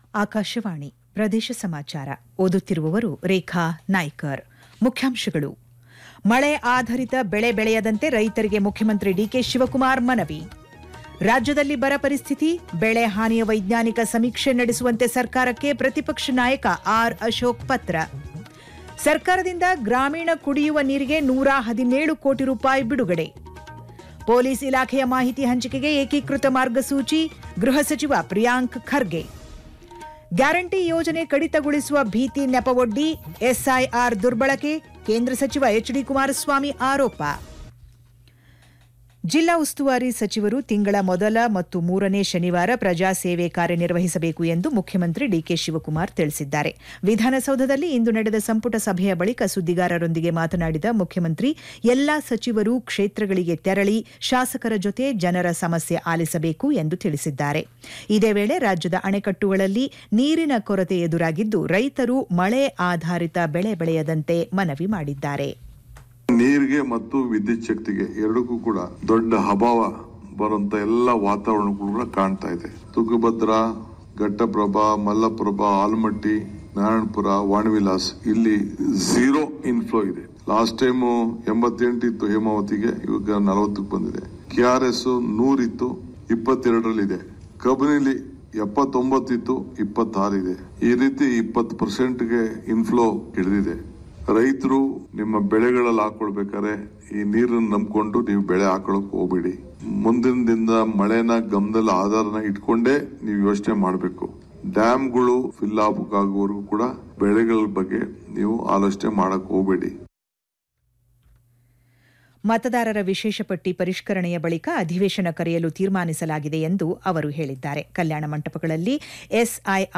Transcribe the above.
ಆಕಾಶವಾಣಿ ಪ್ರದೇಶ ಸಮಾಚಾರ ಓದುತ್ತಿರುವವರು ರೇಖಾ ನಾಯ್ಕರ್ ಮುಖ್ಯಾಂಶಗಳು ಮಳೆ ಆಧಾರಿತ ಬೆಳೆ ಬೆಳೆಯದಂತೆ ರೈತರಿಗೆ ಮುಖ್ಯಮಂತ್ರಿ ಡಿಕೆ ಶಿವಕುಮಾರ್ ಮನವಿ ರಾಜ್ಯದಲ್ಲಿ ಬರ ಪರಿಸ್ಥಿತಿ ಬೆಳೆ ಹಾನಿಯ ವೈಜ್ಞಾನಿಕ ಸಮೀಕ್ಷೆ ನಡೆಸುವಂತೆ ಸರ್ಕಾರಕ್ಕೆ ಪ್ರತಿಪಕ್ಷ ನಾಯಕ ಆರ್ ಅಶೋಕ್ ಪತ್ರ ಸರ್ಕಾರದಿಂದ ಗ್ರಾಮೀಣ ಕುಡಿಯುವ ನೀರಿಗೆ ನೂರ ಹದಿನೇಳು ಕೋಟಿ ರೂಪಾಯಿ ಬಿಡುಗಡೆ ಪೊಲೀಸ್ ಇಲಾಖೆಯ ಮಾಹಿತಿ ಹಂಚಿಕೆಗೆ ಏಕೀಕೃತ ಮಾರ್ಗಸೂಚಿ ಗೃಹ ಸಚಿವ ಪ್ರಿಯಾಂಕ್ ಖರ್ಗೆ ಗ್ಯಾರಂಟಿ ಯೋಜನೆ ಕಡಿತಗೊಳಿಸುವ ಭೀತಿ ನೆಪವೊಡ್ಡಿ ಎಸ್ಐಆರ್ ದುರ್ಬಳಕೆ ಕೇಂದ್ರ ಸಚಿವ ಎಚ್ಡಿ ಕುಮಾರಸ್ವಾಮಿ ಆರೋಪ ಜಿಲ್ಲಾ ಉಸ್ತುವಾರಿ ಸಚಿವರು ತಿಂಗಳ ಮೊದಲ ಮತ್ತು ಮೂರನೇ ಶನಿವಾರ ಪ್ರಜಾ ಸೇವೆ ಕಾರ್ಯನಿರ್ವಹಿಸಬೇಕು ಎಂದು ಮುಖ್ಯಮಂತ್ರಿ ಡಿಕೆ ಶಿವಕುಮಾರ್ ತಿಳಿಸಿದ್ದಾರೆ ವಿಧಾನಸೌಧದಲ್ಲಿ ಇಂದು ನಡೆದ ಸಂಪುಟ ಸಭೆಯ ಬಳಿಕ ಸುದ್ದಿಗಾರರೊಂದಿಗೆ ಮಾತನಾಡಿದ ಮುಖ್ಯಮಂತ್ರಿ ಎಲ್ಲಾ ಸಚಿವರು ಕ್ಷೇತ್ರಗಳಿಗೆ ತೆರಳಿ ಶಾಸಕರ ಜೊತೆ ಜನರ ಸಮಸ್ಯೆ ಆಲಿಸಬೇಕು ಎಂದು ತಿಳಿಸಿದ್ದಾರೆ ಇದೇ ವೇಳೆ ರಾಜ್ಯದ ಅಣೆಕಟ್ಟುಗಳಲ್ಲಿ ನೀರಿನ ಕೊರತೆ ಎದುರಾಗಿದ್ದು ರೈತರು ಮಳೆ ಆಧಾರಿತ ಬೆಳೆ ಬೆಳೆಯದಂತೆ ಮನವಿ ಮಾಡಿದ್ದಾರೆ ನೀರಿಗೆ ಮತ್ತು ವಿದ್ಯುತ್ ಶಕ್ತಿಗೆ ಎರಡಕ್ಕೂ ಕೂಡ ದೊಡ್ಡ ಅಭಾವ ಬರುವಂತ ಎಲ್ಲ ವಾತಾವರಣ ಕೂಡ ಕಾಣ್ತಾ ಇದೆ ತುಂಗಭದ್ರಾ ಘಟ್ಟಪ್ರಭಾ ಮಲ್ಲಪ್ರಭಾ ಆಲ್ಮಟ್ಟಿ ನಾರಾಯಣಪುರ ವಾಣವಿಲಾಸ್ ಇಲ್ಲಿ ಝೀರೋ ಇನ್ಫ್ಲೋ ಇದೆ ಲಾಸ್ಟ್ ಟೈಮ್ ಎಂಬತ್ತೆಂಟು ಇತ್ತು ಹೇಮಾವತಿಗೆ ಇವಾಗ ನಲವತ್ತಕ್ಕೆ ಬಂದಿದೆ ಕೆ ಆರ್ ಎಸ್ ನೂರಿತ್ತು ಇಪ್ಪತ್ತೆರಡರಲ್ಲಿದೆ ಕಬಿನಿಲಿ ಎಪ್ಪತ್ತೊಂಬತ್ತಿತ್ತು ಇಪ್ಪತ್ತಾರಿದೆ ಈ ರೀತಿ ಇಪ್ಪತ್ತು ಪರ್ಸೆಂಟ್ಗೆ ಇನ್ಫ್ಲೋ ಹಿಡಿದಿದೆ ರೈತರು ನಿಮ್ಮ ಬೆಳೆಗಳಲ್ಲಿ ಹಾಕೊಳ್ಬೇಕಾದ್ರೆ ಈ ನೀರನ್ನು ನಂಬ್ಕೊಂಡು ನೀವು ಬೆಳೆ ಹಾಕೊಳಕ್ ಹೋಗ್ಬೇಡಿ ಮುಂದಿನ ದಿನದ ಮಳೆನ ಗಮನದಲ್ಲಿ ಆಧಾರನ ಇಟ್ಕೊಂಡೇ ನೀವು ಯೋಚನೆ ಮಾಡಬೇಕು ಡ್ಯಾಮ್ಗಳು ಫಿಲ್ ಆಗೋವರೆಗೂ ಕೂಡ ಬೆಳೆಗಳ ಬಗ್ಗೆ ನೀವು ಆಲೋಚನೆ ಮಾಡಕ್ ಹೋಗ್ಬೇಡಿ ಮತದಾರರ ವಿಶೇಷ ಪಟ್ಟಿ ಪರಿಷ್ಕರಣೆಯ ಬಳಿಕ ಅಧಿವೇಶನ ಕರೆಯಲು ತೀರ್ಮಾನಿಸಲಾಗಿದೆ ಎಂದು ಅವರು ಹೇಳಿದ್ದಾರೆ ಕಲ್ಯಾಣ ಮಂಟಪಗಳಲ್ಲಿ ಎಸ್ಐಆರ್